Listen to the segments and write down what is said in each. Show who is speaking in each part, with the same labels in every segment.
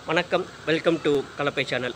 Speaker 1: வணக்கம் welcome to கலப்பை channel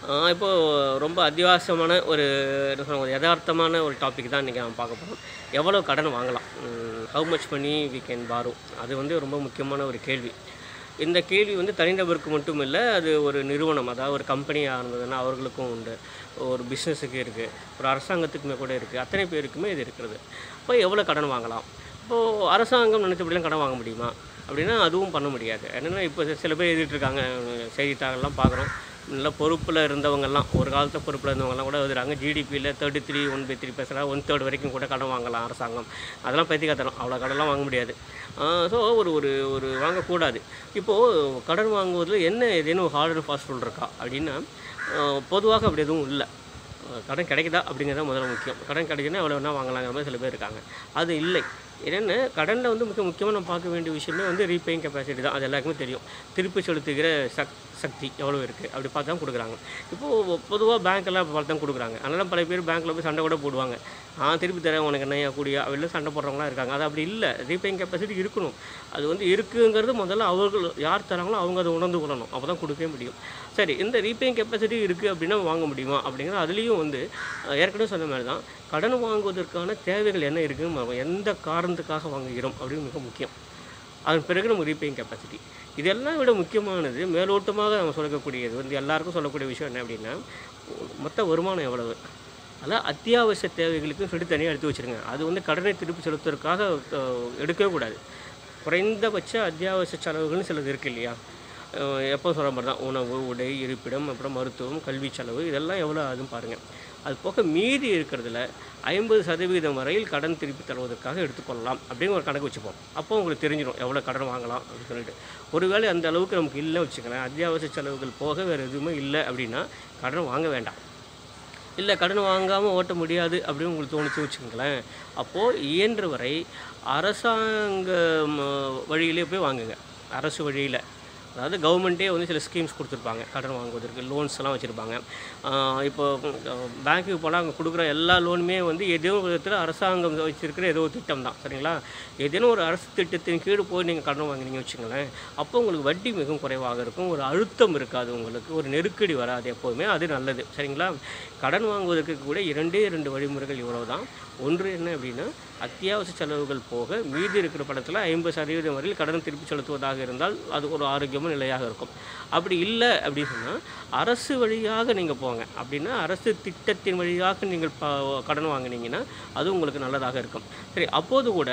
Speaker 1: இப்போது ரொம்ப அத்தியாவசியமான ஒரு என்ன சொல்ல ஒரு யதார்த்தமான ஒரு டாபிக் தான் இன்றைக்கி நம்ம பார்க்க போகிறோம் எவ்வளோ கடன் வாங்கலாம் how much money we can borrow அது வந்து ரொம்ப முக்கியமான ஒரு கேள்வி இந்த கேள்வி வந்து தனிநபருக்கு மட்டும் இல்லை அது ஒரு நிறுவனம் அதாவது ஒரு கம்பெனியாக இருந்ததுன்னா அவர்களுக்கும் உண்டு ஒரு பிஸ்னஸுக்கு இருக்குது ஒரு அரசாங்கத்துக்குமே கூட இருக்குது அத்தனை பேருக்குமே இது இருக்கிறது இப்போ எவ்வளோ கடன் வாங்கலாம் இப்போது அரசாங்கம் நினச்சபடிலாம் கடன் வாங்க முடியுமா அப்படின்னா அதுவும் பண்ண முடியாது என்னென்னா இப்போ சில பேர் எழுதிட்டு இருக்காங்க செய்தித்தாள்லாம் பார்க்குறோம் நல்ல பொறுப்பில் இருந்தவங்கெல்லாம் ஒரு காலத்தில் பொறுப்பில் இருந்தவங்கலாம் கூட எழுதுறாங்க ஜிடிபியில் thirty three one by three percent one third வரைக்கும் கூட கடன் வாங்கலாம் அரசாங்கம் அதெல்லாம் பற்றி கத்தணும் அவ்வளோ கடன்லாம் வாங்க முடியாது ஸோ ஒரு ஒரு ஒரு வாங்கக்கூடாது இப்போது கடன் வாங்குவதில் என்ன ஏதேனும் ஹார்ட் அண்ட் ஃபாஸ்ட் ரூல் இருக்கா அப்படின்னா ஆஹ் பொதுவாக அப்படி எதுவும் இல்லை கடன் கிடைக்குதா அப்படிங்கிறது முதல்ல முக்கியம் கடன் கிடைக்குன்னா எவ்வளோ வேணால் வாங்கலாங்கிற மாதிரி சில பேர் இருக்காங்க அது இல்லை என்னென்ன கடனில் வந்து மிக முக்கியமாக நம்ம பார்க்க வேண்டிய விஷயமே வந்து ரீபேயிங் கெப்பாசிட்டி தான் அது எல்லாருக்குமே தெரியும் திருப்பி செலுத்துகிற சக் சக்தி எவ்வளோ இருக்குது அப்படி பார்த்து தான் கொடுக்குறாங்க இப்போது பொதுவாக பேங்க்கெல்லாம் பார்த்து தான் கொடுக்குறாங்க அதனால பல பேர் பேங்க்கில் போய் சண்டை கூட போடுவாங்க நான் திருப்பி தரேன் உனக்கு என்னையா கூடிய அப்படிலாம் சண்டை போடுறவங்களாம் இருக்காங்க அது அப்படி இல்லை ரீபேயிங் கெப்பாசிட்டி இருக்கணும் அது வந்து இருக்குங்கிறது முதல்ல அவர்கள் யார் தராங்களோ அவங்க அதை உணர்ந்து கொள்ளணும் அப்போ தான் கொடுக்கவே முடியும் சரி இந்த ரீபேயிங் கெப்பாசிட்டி இருக்குது அப்படின்னா வாங்க முடியுமா அப்படிங்கிற அதுலேயும் வந்து அஹ், ஏற்கனவே சொன்ன மாதிரி தான் கடன் வாங்குவதற்கான தேவைகள் என்ன இருக்குன்னு பார்க்கணும். எந்த காரணத்துக்காக வாங்குகிறோம் அப்படின்னு மிக முக்கியம் அதன் பிறகு நம்ம ரீபேயிங் கெப்பாசிட்டி இதெல்லாம் விட முக்கியமானது மேலோட்டமாக நம்ம சொல்லக்கூடியது வந்து எல்லாருக்கும் சொல்லக்கூடிய விஷயம் என்ன அப்படின்னா மொத்த வருமானம் எவ்வளவு அதெல்லாம் அத்தியாவசிய தேவைகளுக்கும் சொல்லி தனியாக எடுத்து வச்சுருங்க அது வந்து கடனை திருப்பி செலுத்துவதற்காக அஹ், எடுக்கவே கூடாது குறைந்தபட்ச அத்தியாவசிய செலவுகள்னு சிலது இருக்குது இல்லையா அஹ், எப்போ சொல்கிற மாதிரி தான் உணவு உடை இருப்பிடம் அப்புறம் மருத்துவம் கல்வி செலவு இதெல்லாம் எவ்வளோ ஆகுதுன்னு பாருங்கள் அது போக மீதி இருக்கிறதுல ஐம்பது சதவீதம் வரையில் கடன் திருப்பி தருவதற்காக எடுத்துக்கொள்ளலாம் அப்படின்னு ஒரு கணக்கு வச்சுப்போம் அப்போ உங்களுக்கு தெரிஞ்சிடும் எவ்வளோ கடன் வாங்கலாம் அப்படின்னு சொல்லிட்டு ஒருவேளை அந்த அளவுக்கு நமக்கு இல்லை வச்சுக்கலாம் அத்தியாவசிய செலவுகள் போக வேறு எதுவுமே இல்லை அப்படின்னா கடன் வாங்க வேண்டாம் இல்லை கடன் வாங்காமல் ஓட்ட முடியாது அப்படின்னு உங்களுக்கு தோணுச்சு வச்சுக்கோங்களேன் அப்போது இயன்ற வரை அரசாங்க வழியிலே போய் வாங்குங்க அரசு வழியில் அதாவது கவர்மெண்ட்டே வந்து சில ஸ்கீம்ஸ் கொடுத்துருப்பாங்க கடன் வாங்குவதற்கு லோன்ஸ் எல்லாம் வச்சுருப்பாங்க இப்போ பேங்க்குக்கு போனால் அங்கே கொடுக்குற எல்லா லோனுமே வந்து ஏதோ ஒரு விதத்தில் அரசாங்கம் வச்சுருக்கிற ஏதோ ஒரு திட்டம் தான் சரிங்களா ஏதேனும் ஒரு அரசு திட்டத்தின் கீழ் போய் நீங்கள் கடன் வாங்கினீங்க வச்சுங்களேன் அப்போ உங்களுக்கு வட்டி மிகவும் குறைவாக இருக்கும் ஒரு அழுத்தம் இருக்காது உங்களுக்கு ஒரு நெருக்கடி வராது எப்போதுமே அது நல்லது சரிங்களா கடன் வாங்குவதற்கு கூட இரண்டே இரண்டு வழிமுறைகள் இவ்வளவு தான் ஒன்று என்ன அப்படின்னா அத்தியாவசிய செலவுகள் போக மீதி இருக்கிற படத்தில் ஐம்பது சதவீதம் வரையில் கடன் திருப்பி செலுத்துவதாக இருந்தால் அது ஒரு ஆரோக்கியமான நிலையாக இருக்கும் அப்படி இல்லை அப்படின்னு சொன்னால் அரசு வழியாக நீங்கள் போங்க அப்படின்னா அரசு திட்டத்தின் வழியாக நீங்கள் ப கடன் வாங்கினீங்கன்னா அது உங்களுக்கு நல்லதாக இருக்கும் சரி அப்போது கூட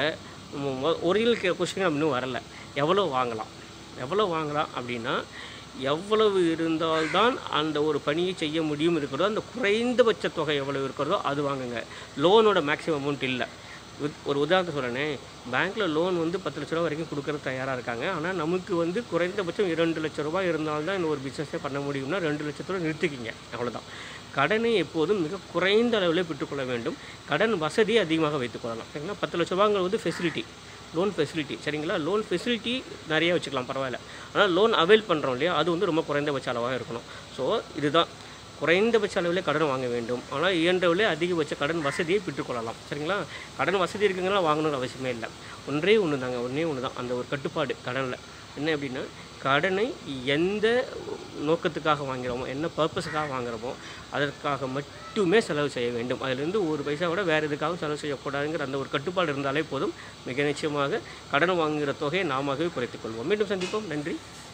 Speaker 1: ஒரிஜினல் கொஸ்டின் இன்னும் வரல எவ்வளோ வாங்கலாம் எவ்வளோ வாங்கலாம் அப்படின்னா எவ்வளவு இருந்தால்தான் அந்த ஒரு பணியை செய்ய முடியும் இருக்கிறதோ அந்த குறைந்தபட்ச தொகை எவ்வளவு இருக்கிறதோ அது வாங்குங்க லோனோட மேக்ஸிமம் அமௌண்ட் இல்லை உத்- ஒரு உதாரணத்தை சொல்கிறேனே பேங்க்கில் லோன் வந்து பத்து லட்ச ரூபா வரைக்கும் கொடுக்கறது தயாராக இருக்காங்க ஆனால் நமக்கு வந்து குறைந்தபட்சம் இரண்டு லட்ச ரூபாய் இருந்தால்தான் இந்த ஒரு பிஸ்னஸே பண்ண முடியும்னா ரெண்டு லட்சத்தோட நிறுத்திக்கிங்க அவ்வளவுதான் கடனை எப்போதும் மிக குறைந்த அளவில் பெற்றுக்கொள்ள வேண்டும் கடன் வசதியை அதிகமாக வைத்துக்கொள்ளலாம் சரிங்களா பத்து லட்ச ரூபாங்கிறது வந்து ஃபெசிலிட்டி லோன் ஃபெசிலிட்டி சரிங்களா லோன் ஃபெசிலிட்டி நிறைய வச்சுக்கலாம் பரவாயில்ல ஆனால் லோன் அவைல் பண்ணுறோம் இல்லையா அது வந்து ரொம்ப குறைந்தபட்ச அளவாக இருக்கணும் ஸோ இதுதான் குறைந்தபட்ச அளவிலே கடன் வாங்க வேண்டும் ஆனால் இயன்றவிலே அதிகபட்ச கடன் வசதியை பெற்றுக்கொள்ளலாம் சரிங்களா கடன் வசதி இருக்குங்கன்னா வாங்கணும்னு அவசியமே இல்லை ஒன்றே ஒன்று தாங்க ஒன்றே ஒன்று தான் அந்த ஒரு கட்டுப்பாடு கடனில் என்ன அப்படின்னா கடனை எந்த நோக்கத்துக்காக வாங்குகிறோமோ என்ன பர்பஸுக்காக வாங்குறோமோ அதற்காக மட்டுமே செலவு செய்ய வேண்டும் அதிலிருந்து ஒரு பைசா கூட வேறு எதுக்காகவும் செலவு செய்யக்கூடாதுங்கிற அந்த ஒரு கட்டுப்பாடு இருந்தாலே போதும் மிக நிச்சயமாக கடன் வாங்குகிற தொகையை நாமவே குறைத்துக் கொள்வோம் மீண்டும் சந்திப்போம் நன்றி